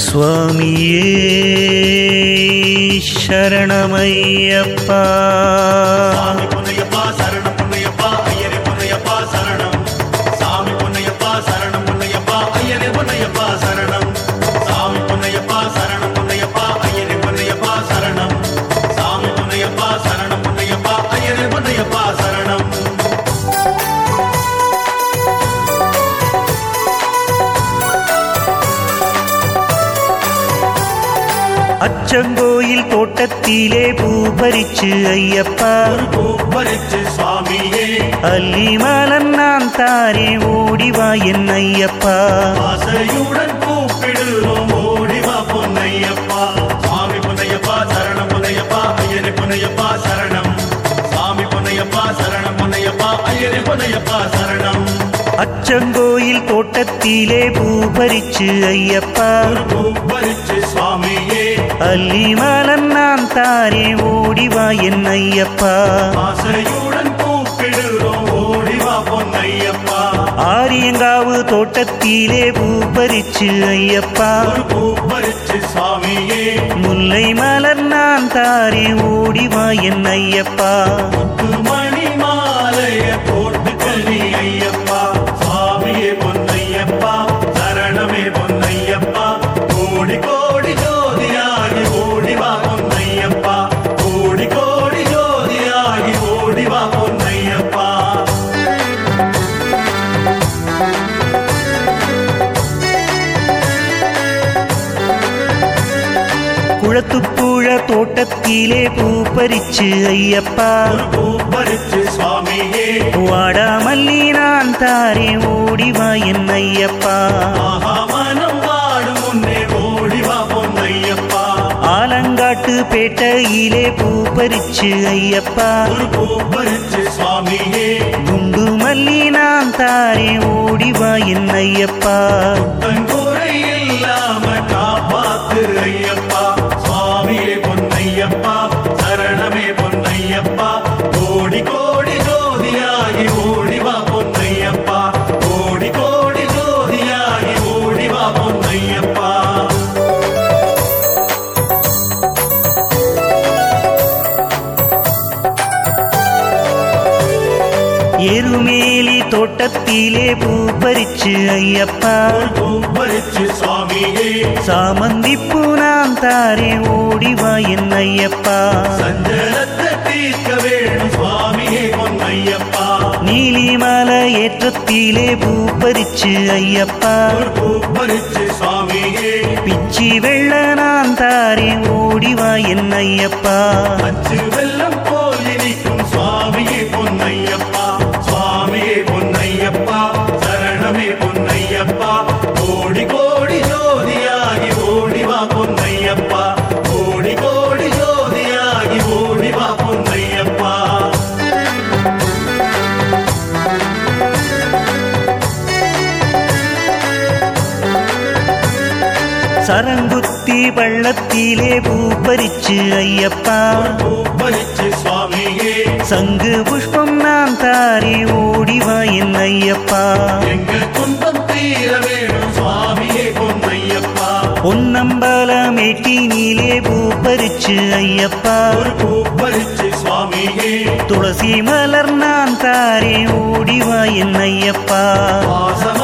சுவாமியே சரணமையப்பா சாமி பொன்னையப்பா சரணம் பொன்னையப்பா ஐயரே பொன்னையப்பா சரணம் சாமி பொன்னையப்பா சரணம் பொன்னையப்பா ஐயரே பொன்னையப்பா சரணம் சாமி பொன்னையப்பா சரணம் பொன்னையப்பா ஐயரே பொன்னையப்பா சரணம் சாமி பொன்னையப்பா சரணம் பொன்னையப்பா ஐயரே பொன்னையப்பா சரணம் அச்சங்கோயில் தோட்டத்திலே பூ பறிச்சு ஐயப்பா ஒரு பூப்பறிச்சு சுவாமியே அல்லிமலன் நான் தாரே ஓடிவா என் ஐயப்பா ஆசையுடன் கூப்பிடுறோம் ஓடிவா பொன்னையப்பா சுவாமி பொன்னையப்பா சரணம் பொன்னையப்பா ஐயரே பொன்னையப்பா சரணம் சாமி பொன்னையப்பா சரணம் பொன்னையப்பா ஐயரே பொன்னையப்பா சரணம் அச்சங்கோயில் தோட்டத்திலே பூ பறிச்சு ஐயப்பா ஒரு பூப்பறிச்சு சுவாமியே அல்லிமலன் நான் தாரே ஓடிவா என் ஐயப்பா ஆசையுடன் கூப்பிடுறோம் ஓடிவா பொன்னையப்பா ஆரியங்காவு தோட்டத்திலே பூ பறிச்சு ஐயப்பா ஒரு பூப்பறிச்சு சுவாமியே முல்லை மலர் நான் தாரே ஓடிவா என் ஐயப்பா மணி மாலைய போட்டுக்கணி ஐயப்பா சுவாமியே பொன்னையப்பா சரணமே பொன்னையப்பா கோடி கோடி ஜோதியாகி ஓடிவா பொன்னையப்பா கோடி கோடி ஜோதியாகி ஓடிவா பொன்னையப்பா குளத்துப்புழ தோட்டத்திலே பூ பறிச்சு ஐயப்பா ஒரு பூப்பறிச்சு சுவாமியே வாடாமல்லி நான் தாரே ஓடிவா என் ஐயப்பா ஆஹா மனம் வாடும் முன்னே ஓடிவா பொன்னையப்பா ஆலங்காட்டு பேட்டையிலே பூ பறிச்சு ஐயப்பா ஒரு பூப்பறிச்சு சுவாமியே குண்டு மல்லி நான் தாரே ஓடிவா என் ஐயப்பா தன்குறை இல்லாம காப்பாத்து ஐயப்பா சுவாமியே பொன்னையப்பா சரணமே பொன்னையப்பா கோடி கோடி ஜோதியாகி ஓடிவா பொன்னையப்பா கோடி கோடி ஜோதியாகி ஓடிவா பொன்னையப்பா எருமேலி தோட்டத்திலே பூ பறிச்சு ஐயப்பா ஒரு பூப்பறிச்சு சுவாமியே சாமந்திப்பூ நான் தாரே ஓடிவா என் ஐயப்பா சஞ்சலத்தை தீர்க்க வேணும் சுவாமியே பொன்னையப்பா நீலிமல ஏற்றத்திலே பூ பறிச்சு ஐயப்பா ஒரு பூப்பறிச்சு சுவாமியே பிச்சி வெள்ள நான் தாரே ஓடிவா என் ஐயப்பா அச்சு வெள்ளம் போல் இனிக்கும் சுவாமியே பொன்னையப்பா சுவாமியே பொன்னையப்பா சரணமே பொன்னையப்பா கோடி கோடி ஜோதியாகி ஓடிவா பொன்னையப்பா கோடி கோடி ஜோதியாகி ஓடிவா பொன்னையப்பா சரங்குத்தி பள்ளத்திலே பூ பறிச்சு ஐயப்பா பூப்பறிச்சு சுவாமியே சங்கு புஷ்பம் நான் தாரே ஓடிவா என் ஐயப்பா எங்க துன்பம் தீர வேணும் சுவாமியே பொன்னையப்பா பொன்னம்பலமேட்டினிலே பூ பறிச்சு ஐயப்பா ஒரு பூப்பறிச்சு சுவாமியே துளசி மலர் நான் தாரே ஓடிவா என் ஐயப்பா வாசம்